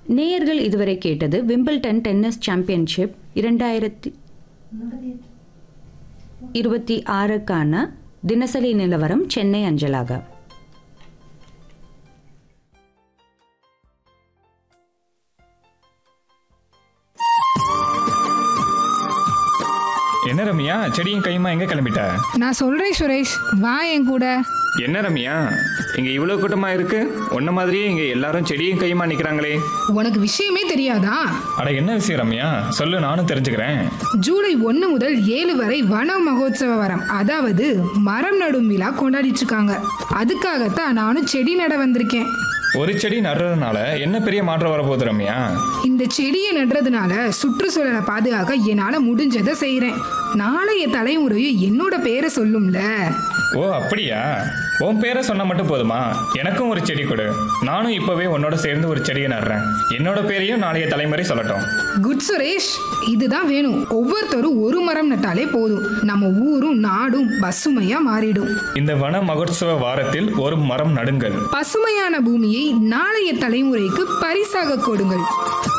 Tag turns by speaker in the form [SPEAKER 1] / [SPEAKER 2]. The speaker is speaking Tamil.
[SPEAKER 1] நேயர்கள் இதுவரை கேட்டது விம்பிள்டன் டென்னிஸ் சாம்பியன்ஷிப் இரண்டாயிரத்தி இருபத்தி ஆறுக்கான தினசரி நிலவரம் சென்னை அஞ்சலாக
[SPEAKER 2] என்ன ரம்யா செடியும் கையுமா எங்க கிளம்பிட்ட
[SPEAKER 3] நான் சொல்றேன் சுரேஷ் வா என் கூட
[SPEAKER 2] என்ன ரம்யா இங்க இவ்வளவு கூட்டமா இருக்கு உன்ன மாதிரியே இங்க எல்லாரும் செடியும் கையுமா நிக்கிறாங்களே
[SPEAKER 3] உனக்கு விஷயமே தெரியாதா
[SPEAKER 2] அட என்ன விஷயம் ரம்யா சொல்லு நானும் தெரிஞ்சுக்கிறேன்
[SPEAKER 3] ஜூலை ஒன்று முதல் ஏழு வரை வன மகோத்சவ வரம் அதாவது மரம் நடும் விழா கொண்டாடிட்டு இருக்காங்க அதுக்காகத்தான் நானும் செடி நட வந்திருக்கேன்
[SPEAKER 2] ஒரு செடி நடுறதுனால என்ன பெரிய மாற்றம் வரப்போகுது ரம்யா
[SPEAKER 3] இந்த செடியை நடுறதுனால சுற்றுச்சூழலை பாதுகாக்க என்னால் முடிஞ்சதை செய்கிறேன் நாளைய தலைமுறையும் என்னோட பேரை சொல்லும்ல
[SPEAKER 2] ஓ அப்படியா உன் பேரை சொன்னா மட்டும் போதுமா எனக்கும் ஒரு செடி கொடு நானும் இப்பவே உன்னோட சேர்ந்து ஒரு செடியை நடுறேன் என்னோட பேரையும் நாளைய தலைமுறை சொல்லட்டும்
[SPEAKER 3] குட் சுரேஷ் இதுதான் வேணும் ஒவ்வொருத்தரும் ஒரு மரம் நட்டாலே போதும் நம்ம ஊரும் நாடும் பசுமையா மாறிடும்
[SPEAKER 2] இந்த வன மகோத்சவ வாரத்தில் ஒரு மரம் நடுங்கள்
[SPEAKER 3] பசுமையான பூமியை நாளைய தலைமுறைக்கு பரிசாக கொடுங்கள்